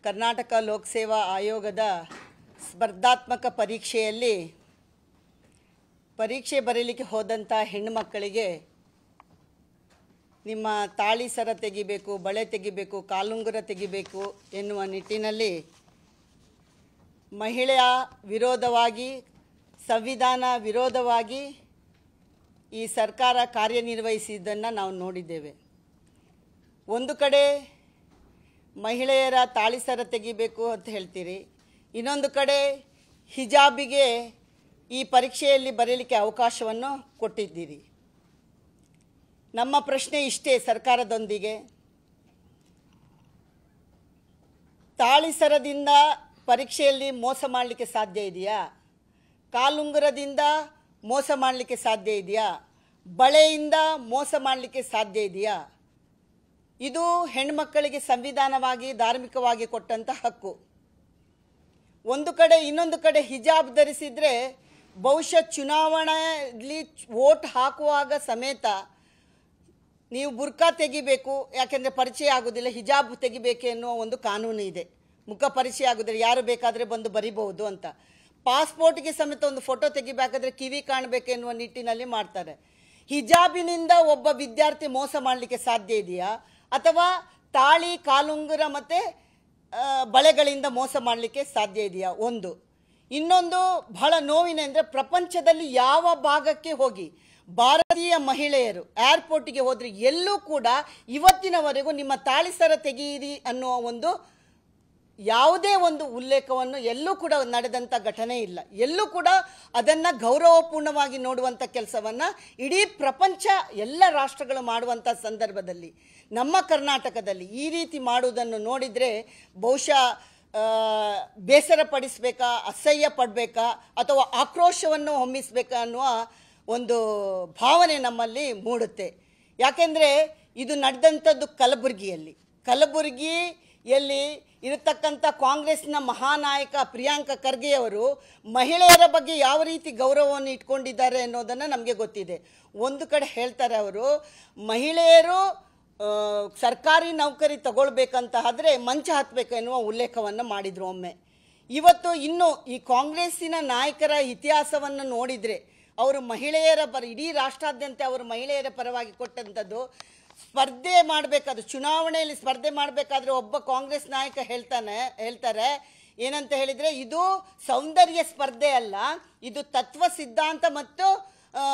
ಕರ್ನಾಟಕ ಲೋಕಸೇವಾ ಆಯೋಗದ ಸ್ಪರ್ಧಾತ್ಮಕ ಪರೀಕ್ಷೆಯಲ್ಲಿ ಪರೀಕ್ಷೆ ಬರೀಲಿಕ್ಕೆ ಹೋದಂಥ ಹೆಣ್ಣುಮಕ್ಕಳಿಗೆ ನಿಮ್ಮ ತಾಳಿ ಸರ ತೆಗಿಬೇಕು ಬಳೆ ತೆಗಿಬೇಕು ಕಾಲುಂಗುರ ತೆಗಿಬೇಕು ಎನ್ನುವ ನಿಟ್ಟಿನಲ್ಲಿ ಮಹಿಳೆಯ ವಿರೋಧವಾಗಿ ಸಂವಿಧಾನ ವಿರೋಧವಾಗಿ ಈ ಸರ್ಕಾರ ಕಾರ್ಯನಿರ್ವಹಿಸಿದ್ದನ್ನು ನಾವು ನೋಡಿದ್ದೇವೆ ಒಂದು ಕಡೆ ಮಹಿಳೆಯರ ತಾಳಿ ಸರ ತೆಗಿಬೇಕು ಅಂತ ಹೇಳ್ತೀರಿ ಇನ್ನೊಂದು ಕಡೆ ಹಿಜಾಬಿಗೆ ಈ ಪರೀಕ್ಷೆಯಲ್ಲಿ ಬರೀಲಿಕ್ಕೆ ಅವಕಾಶವನ್ನು ಕೊಟ್ಟಿದ್ದೀರಿ ನಮ್ಮ ಪ್ರಶ್ನೆ ಇಷ್ಟೇ ಸರ್ಕಾರದೊಂದಿಗೆ ತಾಳಿ ಸರದಿಂದ ಪರೀಕ್ಷೆಯಲ್ಲಿ ಮೋಸ ಮಾಡಲಿಕ್ಕೆ ಸಾಧ್ಯ ಇದೆಯಾ ಕಾಲುಂಗುರದಿಂದ ಮೋಸ ಮಾಡಲಿಕ್ಕೆ ಸಾಧ್ಯ ಇದೆಯಾ ಬಳೆಯಿಂದ ಮೋಸ ಮಾಡಲಿಕ್ಕೆ ಸಾಧ್ಯ ಇದೆಯಾ ಇದು ಹೆಣ್ಮಕ್ಕಳಿಗೆ ಸಂವಿಧಾನವಾಗಿ ಧಾರ್ಮಿಕವಾಗಿ ಕೊಟ್ಟಂಥ ಹಕ್ಕು ಒಂದು ಕಡೆ ಇನ್ನೊಂದು ಕಡೆ ಹಿಜಾಬ್ ಧರಿಸಿದರೆ ಬಹುಶಃ ಚುನಾವಣೆಯಲ್ಲಿ ವೋಟ್ ಹಾಕುವಾಗ ಸಮೇತ ನೀವು ಬುರ್ಕಾ ತೆಗಿಬೇಕು ಯಾಕೆಂದರೆ ಪರಿಚಯ ಆಗೋದಿಲ್ಲ ಹಿಜಾಬ್ ತೆಗಿಬೇಕು ಎನ್ನುವ ಒಂದು ಕಾನೂನು ಇದೆ ಮುಖ ಪರಿಚಯ ಆಗೋದಿಲ್ಲ ಯಾರು ಬೇಕಾದರೆ ಬಂದು ಬರಿಬಹುದು ಅಂತ ಪಾಸ್ಪೋರ್ಟ್ಗೆ ಸಮೇತ ಒಂದು ಫೋಟೋ ತೆಗಿಬೇಕಾದ್ರೆ ಕಿವಿ ಕಾಣಬೇಕು ಎನ್ನುವ ನಿಟ್ಟಿನಲ್ಲಿ ಮಾಡ್ತಾರೆ ಹಿಜಾಬಿನಿಂದ ಒಬ್ಬ ವಿದ್ಯಾರ್ಥಿ ಮೋಸ ಮಾಡಲಿಕ್ಕೆ ಸಾಧ್ಯ ಇದೆಯಾ ಅಥವಾ ತಾಳಿ ಕಾಲುಂಗುರ ಮತ್ತು ಬಳೆಗಳಿಂದ ಮೋಸ ಮಾಡಲಿಕ್ಕೆ ಸಾಧ್ಯ ಇದೆಯಾ ಒಂದು ಇನ್ನೊಂದು ಬಹಳ ನೋವಿನೆಂದರೆ ಪ್ರಪಂಚದಲ್ಲಿ ಯಾವ ಭಾಗಕ್ಕೆ ಹೋಗಿ ಭಾರತೀಯ ಮಹಿಳೆಯರು ಏರ್ಪೋರ್ಟಿಗೆ ಹೋದರೆ ಎಲ್ಲೂ ಕೂಡ ಇವತ್ತಿನವರೆಗೂ ನಿಮ್ಮ ತಾಳಿ ಸರ ತೆಗೆಯಿರಿ ಅನ್ನುವ ಒಂದು ಯಾವುದೇ ಒಂದು ಉಲ್ಲೇಖವನ್ನು ಎಲ್ಲೂ ಕೂಡ ನಡೆದಂಥ ಘಟನೆ ಇಲ್ಲ ಎಲ್ಲೂ ಕೂಡ ಅದನ್ನು ಗೌರವಪೂರ್ಣವಾಗಿ ನೋಡುವಂಥ ಕೆಲಸವನ್ನು ಇಡೀ ಪ್ರಪಂಚ ಎಲ್ಲ ರಾಷ್ಟ್ರಗಳು ಮಾಡುವಂಥ ಸಂದರ್ಭದಲ್ಲಿ ನಮ್ಮ ಕರ್ನಾಟಕದಲ್ಲಿ ಈ ರೀತಿ ಮಾಡುವುದನ್ನು ನೋಡಿದರೆ ಬಹುಶಃ ಆ, ಬೇಸರ ಪಡಿಸಬೇಕಾ ಅಸಹ್ಯ ಪಡಬೇಕಾ ಅಥವಾ ಆಕ್ರೋಶವನ್ನು ಹೊಮ್ಮಿಸಬೇಕಾ ಅನ್ನುವ ಒಂದು ಭಾವನೆ ನಮ್ಮಲ್ಲಿ ಮೂಡುತ್ತೆ ಯಾಕೆಂದರೆ ಇದು ನಡೆದಂಥದ್ದು ಕಲಬುರಗಿಯಲ್ಲಿ ಕಲಬುರಗಿಯಲ್ಲಿ ಇರತಕ್ಕಂಥ ಕಾಂಗ್ರೆಸ್ನ ಮಹಾನಾಯಕ ಪ್ರಿಯಾಂಕ ಖರ್ಗೆಯವರು ಮಹಿಳೆಯರ ಬಗ್ಗೆ ಯಾವ ರೀತಿ ಗೌರವವನ್ನು ಇಟ್ಕೊಂಡಿದ್ದಾರೆ ಅನ್ನೋದನ್ನು ನಮಗೆ ಗೊತ್ತಿದೆ ಒಂದು ಕಡೆ ಹೇಳ್ತಾರೆ ಅವರು ಮಹಿಳೆಯರು ಆ, ಸರ್ಕಾರಿ ನೌಕರಿ ತಗೊಳ್ಬೇಕಂತ ಆದರೆ ಮಂಚ ಹತ್ತಬೇಕು ಎನ್ನುವ ಉಲ್ಲೇಖವನ್ನು ಮಾಡಿದರು ಒಮ್ಮೆ ಇವತ್ತು ಇನ್ನು ಈ ಕಾಂಗ್ರೆಸ್ಸಿನ ನಾಯಕರ ಇತಿಹಾಸವನ್ನು ನೋಡಿದರೆ ಅವರು ಮಹಿಳೆಯರ ಪರ ಇಡೀ ರಾಷ್ಟ್ರಾದ್ಯಂತ ಅವರು ಮಹಿಳೆಯರ ಪರವಾಗಿ ಕೊಟ್ಟಂಥದ್ದು ಸ್ಪರ್ಧೆ ಮಾಡಬೇಕಾದ್ರೆ ಚುನಾವಣೆಯಲ್ಲಿ ಸ್ಪರ್ಧೆ ಮಾಡಬೇಕಾದ್ರೆ ಒಬ್ಬ ಕಾಂಗ್ರೆಸ್ ನಾಯಕ ಹೇಳ್ತಾನೆ ಹೇಳ್ತಾರೆ ಏನಂತ ಹೇಳಿದರೆ ಇದು ಸೌಂದರ್ಯ ಸ್ಪರ್ಧೆ ಅಲ್ಲ ಇದು ತತ್ವ ಸಿದ್ಧಾಂತ ಮತ್ತು ಆ,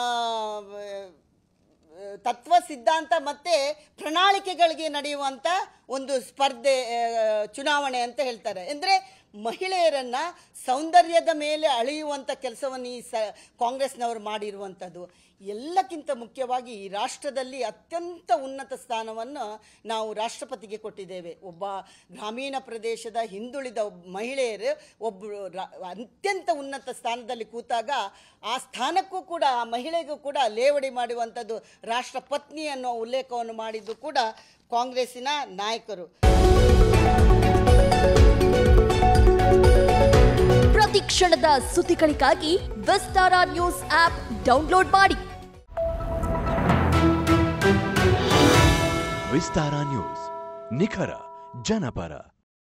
ತತ್ವ ಸಿದ್ಧಾಂತ ಮತ್ತು ಪ್ರಣಾಳಿಕೆಗಳಿಗೆ ನಡೆಯುವಂಥ ಒಂದು ಸ್ಪರ್ಧೆ ಆ, ಚುನಾವಣೆ ಅಂತ ಹೇಳ್ತಾರೆ ಅಂದರೆ ಮಹಿಳೆಯರನ್ನು ಸೌಂದರ್ಯದ ಮೇಲೆ ಅಳೆಯುವಂಥ ಕೆಲಸವನ್ನು ಈ ಸ ಕಾಂಗ್ರೆಸ್ನವರು ಮಾಡಿರುವಂಥದ್ದು ಎಲ್ಲಕ್ಕಿಂತ ಮುಖ್ಯವಾಗಿ ಈ ರಾಷ್ಟ್ರದಲ್ಲಿ ಅತ್ಯಂತ ಉನ್ನತ ಸ್ಥಾನವನ್ನು ನಾವು ರಾಷ್ಟ್ರಪತಿಗೆ ಕೊಟ್ಟಿದ್ದೇವೆ ಒಬ್ಬ ಗ್ರಾಮೀಣ ಪ್ರದೇಶದ ಹಿಂದುಳಿದ ಒಬ್ಬ ಮಹಿಳೆಯರು ಒಬ್ಬರು ರಾ- ಅತ್ಯಂತ ಉನ್ನತ ಸ್ಥಾನದಲ್ಲಿ ಕೂತಾಗ ಆ ಸ್ಥಾನಕ್ಕೂ ಕೂಡ ಆ ಮಹಿಳೆಗೂ ಕೂಡ ಲೇವಡಿ ಮಾಡುವಂಥದ್ದು ರಾಷ್ಟ್ರಪತ್ನಿ ಅನ್ನೋ ಉಲ್ಲೇಖವನ್ನು ಮಾಡಿದ್ದು ಕೂಡ ಕಾಂಗ್ರೆಸ್ಸಿನ ನಾಯಕರು ಪ್ರತಿ ಕ್ಷಣದ ಸುದ್ದಿಗಳಿಗಾಗಿ ವಿಸ್ತಾರ ನ್ಯೂಸ್ ಆಪ್ ಡೌನ್ಲೋಡ್ ಮಾಡಿ ವಿಸ್ತಾರ ನ್ಯೂಸ್ ನಿಖರ ಜನಪರ